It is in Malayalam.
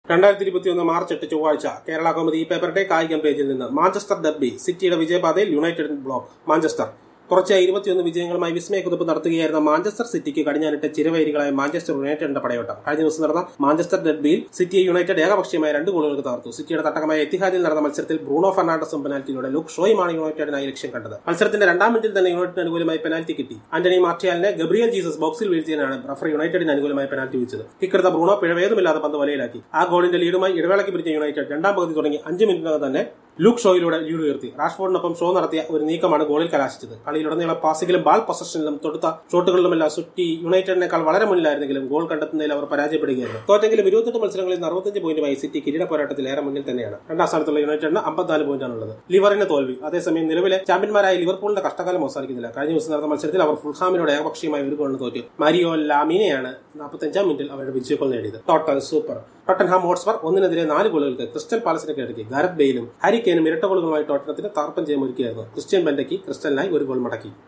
രണ്ടായിരത്തി ഇരുപത്തിയൊന്ന് മാർച്ച് എട്ട് ചൊവ്വാഴ്ച കേരള കോമതി ഈ പേപ്പറിന്റെ കായികം പേജിൽ നിന്ന് മാഞ്ചസ്റ്റർ ഡർബി സിറ്റിയുടെ വിജയപാതയിൽ യുണൈറ്റഡ് ബ്ലോക്ക് മാഞ്ചസ്റ്റർ തുടർച്ചയായി ഇരുപത്തിയൊന്ന് വിജയങ്ങളുമായി വിസ്മയ കുതിപ്പ് നടത്തുകയായിരുന്ന മാഞ്ചസ്റ്റർ സിറ്റിക്ക് കടിഞ്ഞാനിട്ട് ചിരവൈരികളായ മാഞ്ചസ്റ്റർ യുണൈറ്റഡിന്റെ പടയോട്ടം കഴിഞ്ഞ ദിവസം നടന്ന മാഞ്ചസ്റ്റർ ഡെർബിയിൽ സിറ്റിയെ യുണൈറ്റഡ് ഏകപക്ഷീയമായ രണ്ട് ഗോളുകൾക്ക് തകർത്തു സിറ്റിയുടെ തട്ടകമായ എത്തിഹാദിൽ നടന്ന മത്സരത്തിൽ ബ്രൂണോ ഫെർണാണ്ടസും പെനാൽറ്റിയിലൂടെ ലുക്ക് ഷോയുമാണ് യുണൈറ്റഡിനായി ലക്ഷ്യം കണ്ടത് മത്സരത്തിന്റെ രണ്ടാം മിനിറ്റിൽ തന്നെ യുണൈറ്റഡിന് അനുകൂലമായി പെനാൽറ്റി കിട്ടി ആന്റണി മാർട്ടിയാലിനെ ഗബ്രിയൽ ജീസസ് ബോക്സിൽ വീഴ്ത്തിയതിനാണ് റഫറി യുണൈറ്റഡിന് അനുകൂലമായി പെനാൽറ്റി വിളിച്ചത് കിക്കെടുത്ത ബ്രൂണോ പിഴവേതുമില്ലാതെ പന്ത് വലയിലാക്കി ആ ഗോളിന്റെ ലീഡുമായി ഇടവേളയ്ക്ക് പിരിച്ച യുണൈറ്റഡ് രണ്ടാം പകുതി തുടങ്ങി അഞ്ച് മിനിറ്റിനകം തന്നെ ലൂക്ക് ഷോയിലൂടെ ലീഡ് ഉയർത്തി റാഷ്ഫോർഡിനൊപ്പം ഷോ നടത്തിയ ഒരു നീക്കമാണ് ഗോളിൽ കലാശിച്ചത് കളിയിലുടനീളം പാസിലും ബാൾ പൊസഷനിലും തൊടുത്ത ഷോട്ടുകളിലുമെല്ലാം സുറ്റി യുണൈറ്റഡിനേക്കാൾ വളരെ മുന്നിലായിരുന്നെങ്കിലും ഗോൾ കണ്ടെത്തുന്നതിൽ അവർ പരാജയപ്പെടുകയായിരുന്നു തോറ്റെങ്കിലും ഇരുപത്തെട്ട് മത്സരങ്ങളിൽ അറുപത്തഞ്ച് പോയിന്റുമായി സിറ്റി കിരീട പോരാട്ടത്തിൽ ഏറെ മുന്നിൽ തന്നെയാണ് രണ്ടാം സ്ഥാനത്തുള്ള യുണൈറ്റഡിന് അമ്പത്തിനാല് പോയിന്റാണുള്ളത് ലിവറിന് തോൽവി അതേസമയം നിലവിലെ ചാമ്പ്യന്മാരായ ലിവർപൂളിന്റെ കഷ്ടകാലം അവസാനിക്കുന്നില്ല കഴിഞ്ഞ ദിവസം നടന്ന മത്സരത്തിൽ അവർ ഫുൾഹാമിനോട് ഏകപക്ഷീയമായി ഒരു ഗോളിന് തോറ്റു മാരിയോ ലാമിനെയാണ് നാൽപ്പത്തഞ്ചാം മിനിറ്റിൽ അവരുടെ വിജയഗോൾ നേടിയത് ടോട്ടൽ സൂപ്പർ ടോട്ടൻഹാം ഹോട്ട്സ്പർ ഒന്നിനെതിരെ നാല് ഗോളുകൾക്ക് ക്രിസ്റ്റൽ പാലസിനെ കീഴടക്കി ഗാരത് ബെയിലും ഹാരി കെയിനും ഇരട്ട ഗോളുകളുമായി ടോട്ടനത്തിന് തകർപ്പൻ ജയം ഒരുക്കിയായിരുന്നു ക്രിസ്ത്യൻ ബെൻഡയ്ക്ക് ക്രിസ്റ്റലിനായി ഒരു ഗോൾ മടക്കി